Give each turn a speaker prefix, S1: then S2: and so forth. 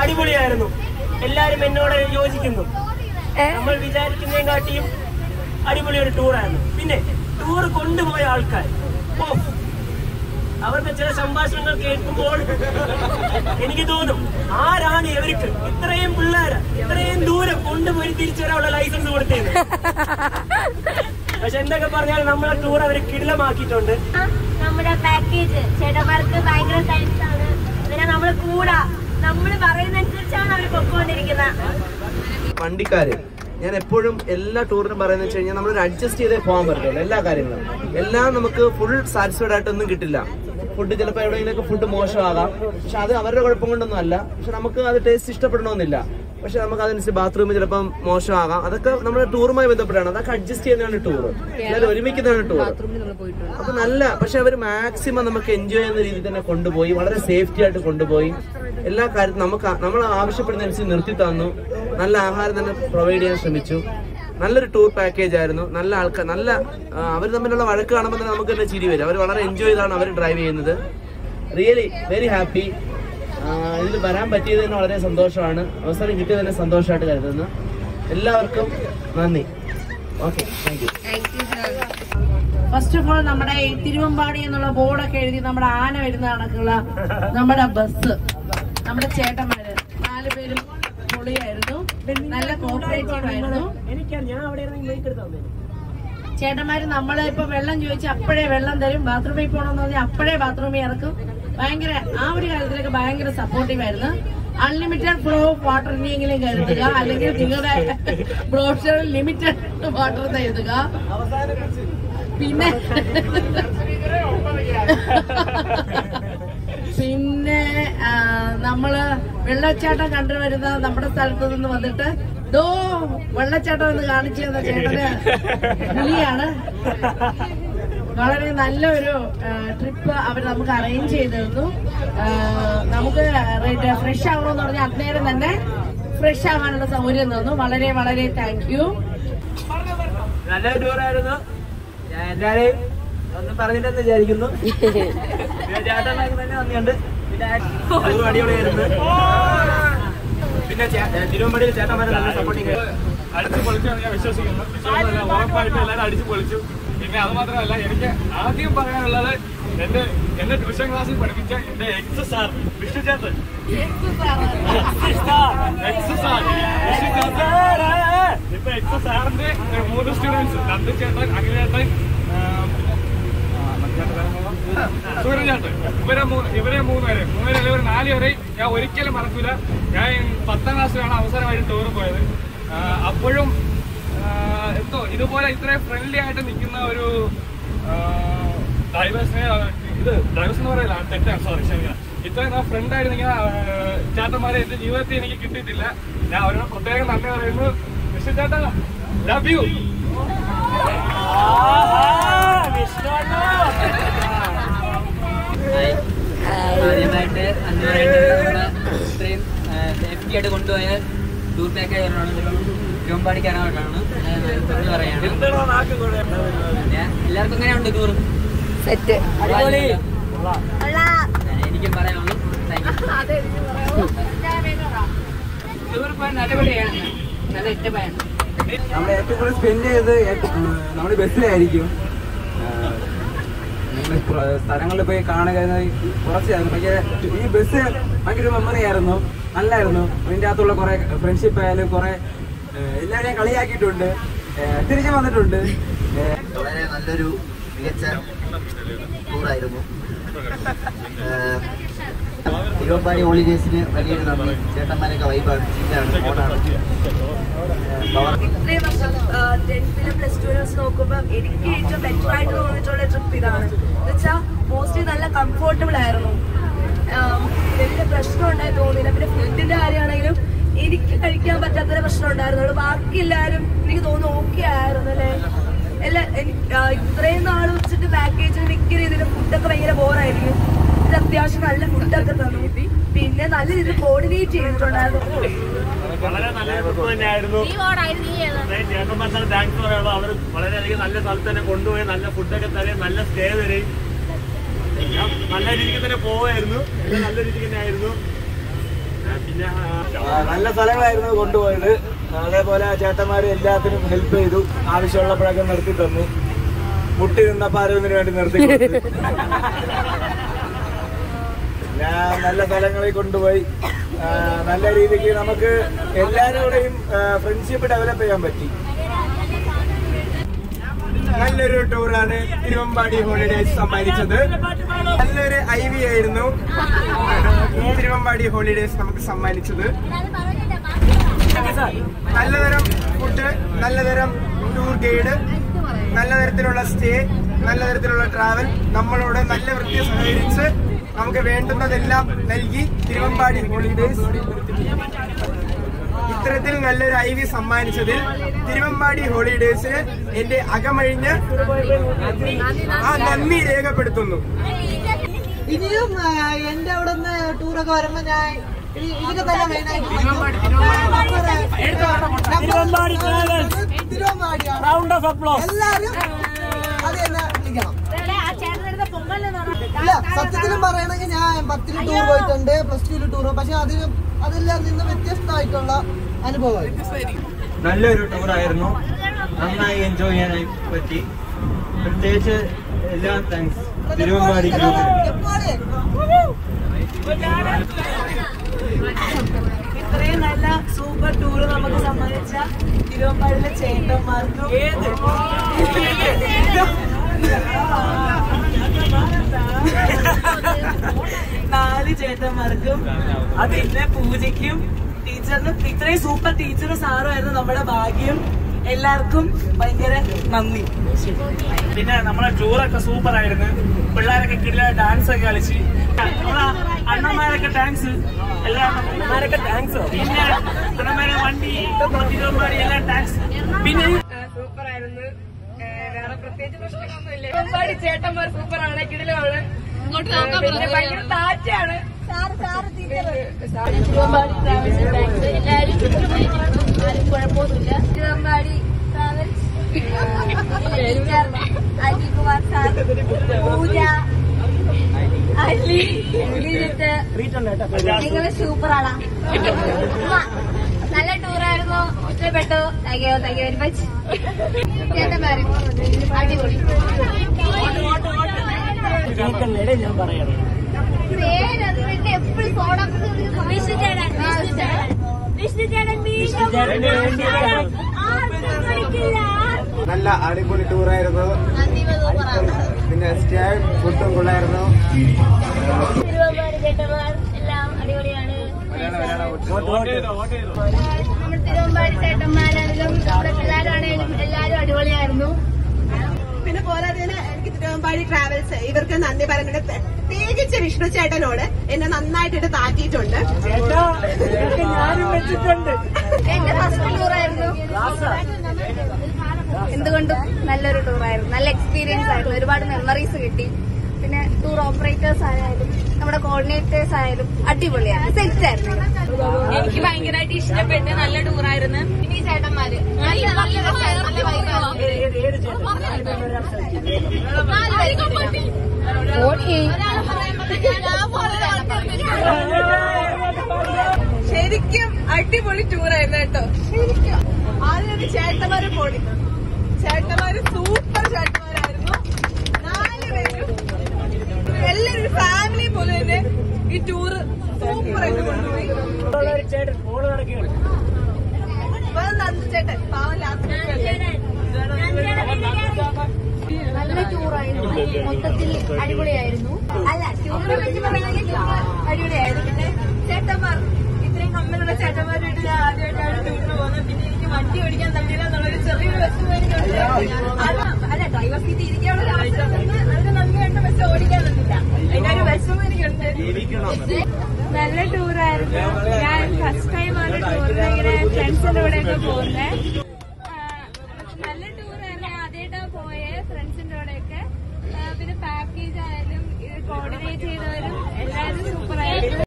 S1: അടിപൊളിയായിരുന്നു എല്ലാരും എന്നോട് യോജിക്കുന്നു നമ്മൾ വിചാരിക്കുന്നതിനെ കാട്ടിയും അടിപൊളി ഒരു ടൂറായിരുന്നു പിന്നെ ടൂർ കൊണ്ടുപോയ ആൾക്കാർ ഓ അവരുടെ ചില സംഭാഷണങ്ങൾ കേൾക്കുമ്പോൾ എനിക്ക് തോന്നും ആരാണ് ഇവർക്ക് ഇത്രയും പിള്ളേര് ഇത്രയും ദൂരം കൊണ്ടുപോയി തിരിച്ചു വരാനുള്ള ലൈസൻസ് കൊടുത്തത് പക്ഷെ എന്തൊക്കെ പറഞ്ഞാൽ നമ്മളെ ടൂർ അവർ കിടിലമാക്കിയിട്ടുണ്ട്
S2: നമ്മുടെ പാക്കേജ് ചേട്ടന്മാർക്ക് ഭയങ്കര താങ്ക്സ് ആണ് പിന്നെ നമ്മള് കൂടാ നമ്മള് പറയുന്നതനുസരിച്ചാണ് അവർ പൊക്കോണ്ടിരിക്കുന്നത്
S3: വണ്ടിക്കാര് ഞാൻ എപ്പോഴും എല്ലാ ടൂറിനും പറയുന്നത് വെച്ച് കഴിഞ്ഞാൽ നമ്മൾ അഡ്ജസ്റ്റ് ചെയ്തേ പോകാൻ പറ്റുള്ളൂ എല്ലാ കാര്യങ്ങളും എല്ലാം നമുക്ക് ഫുൾ സാറ്റിസ്ഫൈഡ് ആയിട്ടൊന്നും കിട്ടില്ല ഫുഡ് ചിലപ്പോൾ എവിടെയെങ്കിലുമൊക്കെ ഫുഡ് മോശമാകാം പക്ഷെ അത് അവരുടെ കുഴപ്പം കൊണ്ടൊന്നും അല്ല പക്ഷെ നമുക്ക് അത് ടേസ്റ്റ് ഇഷ്ടപ്പെടണമെന്നില്ല പക്ഷെ നമുക്ക് അതനുസരിച്ച് ബാത്റൂം ചിലപ്പം മോശമാകാം അതൊക്കെ നമ്മുടെ ടൂറുമായി ബന്ധപ്പെട്ടാണ് അതൊക്കെ അഡ്ജസ്റ്റ് ചെയ്യുന്നതാണ് ടൂർ എല്ലാവരും ഒരുമിക്കുന്നതാണ് ടൂർ അപ്പൊ നല്ല പക്ഷെ അവർ മാക്സിമം നമുക്ക് എൻജോയ് ചെയ്യുന്ന രീതിയിൽ തന്നെ കൊണ്ടുപോയി വളരെ സേഫ്റ്റി ആയിട്ട് കൊണ്ടുപോയി എല്ലാ കാര്യത്തിലും നമുക്ക് ആ- നമ്മൾ ആവശ്യപ്പെടുന്നതനുസരിച്ച് നിർത്തി തന്നു നല്ല ആഹാരം തന്നെ പ്രൊവൈഡ് ചെയ്യാൻ ശ്രമിച്ചു നല്ലൊരു ടൂർ പാക്കേജ് ആയിരുന്നു നല്ല ആൾക്കാർ നല്ല അവർ തമ്മിലുള്ള വഴക്ക് കാണുമ്പോൾ തന്നെ നമുക്ക് തന്നെ ചിരി വരും അവർ വളരെ എൻജോയ് ചെയ്താണ് അവർ ഡ്രൈവ് ചെയ്യുന്നത് റിയലി വെരി ഹാപ്പി ഇതിൽ വരാൻ പറ്റിയത് തന്നെ വളരെ സന്തോഷമാണ് അവസരം കിട്ടിയത് തന്നെ സന്തോഷമായിട്ട് കരുതുന്നു എല്ലാവർക്കും നന്ദി okay thank you
S4: first of all നമ്മുടെ ഈ തിരുവമ്പാടി എന്നുള്ള ബോർഡൊക്കെ എഴുതി നമ്മുടെ ആന വരുന്ന കണക്കുള്ള നമ്മുടെ ബസ് നമ്മുടെ ചേട്ടന്മാര് നാല് പേരും പൊളിയായിരുന്നു നല്ല കോപ്പറേറ്റീവ് ആയിരുന്നു
S1: എനിക്കറിയാം ഞാൻ അവിടെ ഇരുന്ന് മൈക്ക് എടുത്താൽ മതി
S4: ചേട്ടന്മാര് നമ്മളെ ഇപ്പൊ വെള്ളം ചോദിച്ചാൽ അപ്പോഴേ വെള്ളം തരും ബാത്റൂമിൽ പോകണമെന്ന് പറഞ്ഞാൽ അപ്പോഴേ ബാത്റൂമിൽ ഇറക്കും ഭയങ്കര ആ ഒരു കാര്യത്തിലൊക്കെ ഭയങ്കര സപ്പോർട്ടീവ് ആയിരുന്നു അൺലിമിറ്റഡ് ഫ്ലോ ഓഫ് വാട്ടർ ഇനിയെങ്കിലും കരുതുക അല്ലെങ്കിൽ നിങ്ങളുടെ ബ്രോഷറിൽ ലിമിറ്റഡ് വാട്ടർ എഴുതുക പിന്നെ പിന്നെ ആ, നമ്മള് വെള്ളച്ചാട്ടം കണ്ടുവരുന്ന നമ്മുടെ സ്ഥലത്ത് നിന്ന് വന്നിട്ട് ദോ വെള്ളച്ചാട്ടം എന്ന് കാണിച്ചു തന്ന ചേട്ടന് പുലിയാണ് വളരെ നല്ലൊരു ട്രിപ്പ് അവർ നമുക്ക് അറേഞ്ച് ചെയ്ത് തന്നു ആ, നമുക്ക് ഫ്രഷ് ആവണമെന്ന് പറഞ്ഞാൽ അന്നേരം തന്നെ ഫ്രഷ് ആവാനുള്ള സൗകര്യം തന്നു വളരെ വളരെ താങ്ക് യു
S1: നല്ലൊരു ടൂറായിരുന്നു ഞാൻ എല്ലാരെയും ഒന്നും പറഞ്ഞിട്ടെന്ന് വിചാരിക്കുന്നു പിന്നെ ചേട്ടന്മാർക്ക് തന്നെ നന്ദിയുണ്ട് പിന്നെ ടൂർ അടിപൊളിയായിരുന്നു പിന്നെ ചേ- തിരുവമ്പാടിയിൽ ചേട്ടന്മാരെ നല്ല സപ്പോർട്ടിങ്
S5: അടിച്ചു പൊളിച്ചാണ് ഞാൻ വിശ്വസിക്കുന്നത് വിശ്വാസമല്ല, ഉറപ്പായിട്ടും എല്ലാവരും അടിച്ചു പൊളിച്ചു പിന്നെ അത് മാത്രമല്ല എനിക്ക് ആദ്യം പറയാനുള്ളത് എന്റെ എന്റെ ട്യൂഷൻ ക്ലാസ്സിൽ പഠിപ്പിച്ച എന്റെ എക്സ് സാർ വിഷ്ണു ചേട്ടൻ എക്സ് സാർ വിഷ്ണു ചേട്ടൻ ഇപ്പൊ എക്സ് സാറിന്റെ മൂന്ന് സ്റ്റുഡൻസ് നന്ദു ചേട്ടൻ അഖിലേട്ടൻ സൂര്യചേട്ടൻ ഇവരെ മൂന്ന് ഇവരെ മൂന്ന് പേരെ മൂന്ന് പേരെ ഇവർ നാല് പേരെ ഞാൻ ഒരിക്കലും മറക്കൂല ഞാൻ പത്താം ക്ലാസ്സിലാണ് അവസരമായിട്ട് ടൂർ പോയത് ആ, അപ്പോഴും ആ, എന്തോ ഇതുപോലെ ഇത്രയും ഫ്രണ്ട്ലി ആയിട്ട് നിൽക്കുന്ന ഒരു ഡ്രൈവേഴ്സിനെ ഇത് ഡ്രൈവേഴ്സ് എന്ന് പറയില്ല തെറ്റാണ് സോറി ക്ഷമിക്കണം ഇത്രയും ഞാൻ ഫ്രണ്ട് ആയിട്ട് നിൽക്കുന്ന ആ, ചേട്ടന്മാരെ എന്റെ ജീവിതത്തിൽ എനിക്ക് കിട്ടിയിട്ടില്ല ഞാൻ അവരോട് പ്രത്യേകം നന്ദി പറയുന്നു മിസ്റ്റർ ചേട്ടാ ലവ് യു
S6: ആദ്യമായിട്ട് അന്ന് പറയുന്നത് ഇത്രയും സേഫ്റ്റി ആയിട്ട് കൊണ്ടുപോയ ടൂർ പാക്കേജ് തിരുവമ്പാടി കയറാനായിട്ടാണ് തൊഴിൽ പറയാണ് പിന്നെ എല്ലാവർക്കും എങ്ങനെയുണ്ട് ടൂർ
S2: സെറ്റ്
S6: എനിക്കും പറയാനുള്ളൂ താങ്ക് യു ടൂർ പോയാൽ അടിപൊളിയാണ് നല്ല ഇഷ്ടമായാണ്
S7: നമ്മൾ ഏറ്റവും കൂടുതൽ സ്പെൻഡ് ചെയ്ത് നമ്മൾ ബസ്സിലായിരിക്കും നമ്മൾ സ്ഥലങ്ങളിൽ പോയി കാണുക എന്നത് കുറച്ചായിരുന്നു പക്ഷേ ഈ ബസ് ഭയങ്കര മെമ്മറി ആയിരുന്നു നല്ലായിരുന്നു അതിൻ്റെ അകത്തുള്ള കുറെ ഫ്രണ്ട്ഷിപ്പ് ആയാലും കുറെ എല്ലാവരെയും കളിയാക്കിയിട്ടുണ്ട് ഏഹ് തിരിച്ചു വന്നിട്ടുണ്ട് ഏഹ്
S8: വളരെ നല്ലൊരു മികച്ച ടൂറായിരുന്നു ഏഹ് തിരുവമ്പാടി ഹോളിഡേസിന് വലിയൊരു നന്ദി ചേട്ടന്മാരൊക്കെ വൈബാണ് ചീറ്റാണ് ഓടാണ് പവർ
S9: ഇത്രയും വർഷം ടെൻത്തിലും പ്ലസ് ടുവിലും വെച്ച് നോക്കുമ്പോൾ എനിക്ക് ഏറ്റവും ബെറ്റർ ആയിട്ട് തോന്നിയിട്ടുള്ള ട്രിപ്പ് ഇതാണ് എന്നുവെച്ചാൽ മോസ്റ്റ്ലി നല്ല കംഫോർട്ടബിൾ ആയിരുന്നു ആം, വലിയ പ്രശ്നം ഉണ്ടായി തോന്നിയില്ല പിന്നെ ഫുഡിന്റെ കാര്യമാണെങ്കിലും എനിക്ക് കഴിക്കാൻ പറ്റാത്തൊരു പ്രശ്നം ഉണ്ടായിരുന്നുള്ളൂ ബാക്കി എല്ലാവരും എനിക്ക് തോന്നുന്നു ഓക്കെ ആയിരുന്നു അല്ലേ എല്ലാ എനിക്ക് ആ, ഇത്രയും നാൾ വെച്ചിട്ട് പാക്കേജിൽ മിക്ക രീതിയിലും ഫുഡൊക്കെ ഭയങ്കര ബോറായിരിക്കും ഇത് അത്യാവശ്യം നല്ല ഫുഡൊക്കെ തന്നു പിന്നെ നല്ല രീതിയിൽ കോർഡിനേറ്റ് ചെയ്തിട്ടുണ്ടായിരുന്നു
S5: വളരെ നല്ല ട്രിപ്പ് തന്നെയായിരുന്നു ഇത്രയും ചേട്ടന്മാർക്ക് താങ്ക്സ് പറയാനുള്ളൂ അവർ വളരെയധികം നല്ല സ്ഥലത്ത് തന്നെ കൊണ്ടുപോയി നല്ല ഫുഡൊക്കെ തരും നല്ല സ്റ്റേ തരും ഞാൻ നല്ല രീതിക്ക് തന്നെ പോവായിരുന്നു എല്ലാം നല്ല രീതിക്ക് തന്നെ ആയിരുന്നു
S1: പിന്നെ
S5: ആ, നല്ല സ്ഥലങ്ങളായിരുന്നു കൊണ്ടുപോയത് അതേപോലെ ചേട്ടന്മാർ എല്ലാത്തിനും ഹെൽപ്പ് ചെയ്തു ആവശ്യമുള്ളപ്പോഴൊക്കെ നിർത്തി തന്നു മുട്ടി നിന്നപ്പോ ആരോഗ്യത്തിന് വേണ്ടി നിർത്തി കൊടുത്തു. പിന്നെ നല്ല സ്ഥലങ്ങളിൽ കൊണ്ടുപോയി ആ, നല്ല രീതിക്ക് നമുക്ക് എല്ലാവരോടെയും ഫ്രണ്ട്ഷിപ്പ് ഡെവലപ്പ് ചെയ്യാൻ പറ്റി നല്ലൊരു ടൂറാണ് തിരുവമ്പാടി ഹോളിഡേസ് സമ്മാനിച്ചത് നല്ലൊരു ഐ വി ആയിരുന്നു തിരുവമ്പാടി ഹോളിഡേസ് നമുക്ക് സമ്മാനിച്ചത് നല്ലതരം ഫുഡ് നല്ലതരം ടൂർ ഗൈഡ് നല്ല തരത്തിലുള്ള സ്റ്റേ നല്ല തരത്തിലുള്ള ട്രാവൽ നമ്മളോട് നല്ല വൃത്തി സഹകരിച്ച് നമുക്ക് വേണ്ടുന്നതെല്ലാം നൽകി തിരുവമ്പാടി ഹോളിഡേസ് ഇത്തരത്തിൽ നല്ലൊരു ഐ വി സമ്മാനിച്ചതിൽ തിരുവമ്പാടി ഹോളിഡേസിന് എന്റെ അകമഴിഞ്ഞ് ആ നന്ദി രേഖപ്പെടുത്തുന്നു
S10: ഇനിയും ആ, എന്റെ അവിടെ നിന്ന് ടൂറൊക്കെ വരുമ്പോ ഞാൻ ഇ- ഇതൊക്കെ തന്നെ മെയിനായിട്ട്
S1: തിരുവമ്പാടി ട്രാവൽസ്
S10: തിരുവമ്പാടിയാണ്
S1: റൗണ്ട് ഓഫ് അപ്ലോസ്
S10: എല്ലാരും അത് തന്നെ വിളിക്കണം
S2: ആ ചേട്ടനെടുത്ത പൊങ്കലെന്ന്
S10: ഇല്ല സത്യത്തിലും പറയണെങ്കിൽ ഞാൻ പത്തിൽ ടൂർ പോയിട്ടുണ്ട് പ്ലസ് ടുവിൽ ടൂർ പക്ഷെ അതിന് അതെല്ലാം നിന്ന് വ്യത്യസ്തമായിട്ടുള്ള അനുഭവമായിരുന്നു
S5: നല്ലൊരു ടൂറായിരുന്നു നന്നായി എൻജോയ് ചെയ്യാനായി പറ്റി പ്രത്യേകിച്ച് എല്ലാ താങ്ക്സ് തിരുവമ്പാടി ഗ്രൂപ്പിന്
S10: ഇത്രയും നല്ല സൂപ്പർ ടൂർ നമുക്ക് സമ്മാനിച്ച തിരുവമ്പാടിയിലെ ചേട്ടന്മാർക്കും നാല് ചേട്ടന്മാർക്കും പിന്നെ പൂജയ്ക്കും ടീച്ചറിനും ഇത്രയും സൂപ്പർ ടീച്ചറും സാറും ആയിരുന്നു നമ്മുടെ ഭാഗ്യം എല്ലാവർക്കും ഭയങ്കര നന്ദി
S1: പിന്നെ നമ്മളെ ടൂറൊക്കെ സൂപ്പർ ആയിരുന്നു പിള്ളേരൊക്കെ കിടില ഡാൻസ് ഒക്കെ കളിച്ച് നമ്മളെ അണ്ണന്മാരൊക്കെ ഡാൻസ് എല്ലാ അണ്ണന്മാരൊക്കെ ഡാൻസ് പിന്നെ അണ്ണന്മാരെ വണ്ടി തിരുവമ്പാടി എല്ലാം ഡാൻസ് പിന്നെ
S9: സൂപ്പർ ആയിരുന്നു വേറെ പ്രത്യേകിച്ച് പ്രശ്നങ്ങളൊന്നുമില്ല ഒരുപാട് ചേട്ടന്മാർ സൂപ്പർ ആണ് കിടിലാണ് പിന്നെ ഭയങ്കര താറ്റാണ്
S2: തിരുവമ്പാടി ട്രാവൽസ് താങ്ക്സ് എല്ലാവരും ആരും കുഴപ്പമൊന്നുമില്ല Thiruvambadi travels teacher Ajikumar sir Pooja Ali Vijith നിങ്ങൾ സൂപ്പറാണ് നല്ല ടൂറായിരുന്നു ഇഷ്ടപ്പെട്ടു thank you thank you very much ചേട്ടന്മാരും അടിപൊളി
S1: കേൾക്കുന്നിടെ ഞാൻ പറയണം
S2: പേരറിഞ്ഞിട്ട് എപ്പോഴും സോഡ വിഷ്ണു ചേട്ടൻ വിഷ്ണു ചേട്ടൻ വിഷ്ണു ചേട്ടൻ വീണ്ടും ആർക്കും പഠിക്കില്ല ആർക്കും
S5: നല്ല അടിപൊളി ടൂറായിരുന്നു
S2: അന്തിമ സൂപ്പറാണ്
S5: പിന്നെ സ്റ്റേ ഫുഡും കൊള്ളായിരുന്നു
S2: തിരുവമ്പാടി ചേട്ടന്മാർ എല്ലാം അടിപൊളിയാണ് നമ്മുടെ തിരുവമ്പാടി ചേട്ടന്മാരാണെങ്കിലും നമ്മുടെ പിള്ളേരാണെങ്കിലും എല്ലാവരും അടിപൊളിയായിരുന്നു
S10: പിന്നെ പോരാതിന് എനിക്ക് തിരുവമ്പാടി ട്രാവൽസ് ഇവർക്ക് നന്ദി പറയുന്നത് പ്രത്യേകിച്ച് വിഷ്ണു ചേട്ടനോട് എന്നെ നന്നായിട്ടിട്ട് താക്കിയിട്ടുണ്ട്
S1: ഞാനും വെച്ചിട്ടുണ്ട്
S2: എന്റെ ഫസ്റ്റ് ടൂറായിരുന്നു എന്തുകൊണ്ടും നല്ലൊരു ടൂറായിരുന്നു നല്ല എക്സ്പീരിയൻസ് ആയിരുന്നു ഒരുപാട് മെമ്മറീസ് കിട്ടി പിന്നെ ടൂർ ഓപ്പറേറ്റേഴ്സ് ആയാലും നമ്മുടെ കോർഡിനേറ്റേഴ്സ് ആയാലും അടിപൊളിയാണ് സെറ്റ് ആയിരുന്നു
S9: എനിക്ക് ഭയങ്കരമായിട്ട് ഇഷ്ടപ്പെട്ട് നല്ല ടൂറായിരുന്നു
S2: പിന്നെ ഈ ചേട്ടന്മാര് നല്ല നല്ല രസമായിരുന്നു, നല്ല vibe ആയിരുന്നു.
S1: ഏത് ചേട്ടൻ
S10: ശരിക്കും അടിപൊളി ടൂറായിരുന്നു കേട്ടോ ശരിക്കും ആദ്യം ചേട്ടന്മാര് പൊടി ചേട്ടന്മാര് സൂപ്പർ ചേട്ടന്മാരായിരുന്നു നാല് പേരും എല്ലാവരും ഫാമിലി പോലെ തന്നെ ഈ ടൂറ് സൂപ്പർ ആയിട്ട് കൊണ്ടുപോയി
S1: ഒരു ചേട്ടൻ ഫോണ് നടക്കുകയാണ്
S10: ഇപ്പൊ നന്ദു ചേട്ടൻ പാവം ലാസ്റ്റ്
S2: നല്ല ടൂറായിരുന്നു മൊത്തത്തിൽ അടിപൊളിയായിരുന്നു അല്ല ടൂറിനെ പറ്റി പറയുകയാണെങ്കിൽ ടൂർ അടിപൊളിയായിരുന്നു പിന്നെ
S10: ചേട്ടന്മാർ ഇത്രയും കമ്മലുള്ള ചേട്ടന്മാരായിട്ട് ഞാൻ ആദ്യമായിട്ടാണ് ടൂറിന് പോകുന്നത് പിന്നെ എനിക്ക് വണ്ടി ഓടിക്കാൻ തമ്മില്ല എന്നുള്ളൊരു ചെറിയൊരു വിഷമം എനിക്കുണ്ട് അല്ല അല്ല ഡ്രൈവർ സീറ്റ് ഇരിക്കാനുള്ള ഒരു അവസരം തന്ന് അതിന് നന്ദിയായിട്ട് ബസ് ഓടിക്കാൻ തന്നില്ല അതിന്റെ ഒരു വിഷമം എനിക്കുണ്ട്
S9: നല്ല ടൂറായിരുന്നു ഞാൻ ഫസ്റ്റ് ടൈമാണ് ടൂറിന് ഇങ്ങനെ ഫ്രണ്ട്സിന്റെ കൂടെ ഒക്കെ പോകുന്നത് നല്ല ടൂറായിരുന്നു ആദ്യമായിട്ടാണ് പോയത് ഫ്രണ്ട്സിന്റെ കൂടെയൊക്കെ ആ, പിന്നെ പാക്കേജ് ആയാലും ഇത് കോർഡിനേറ്റ് ചെയ്തവരും എല്ലാവരും സൂപ്പറായിരുന്നു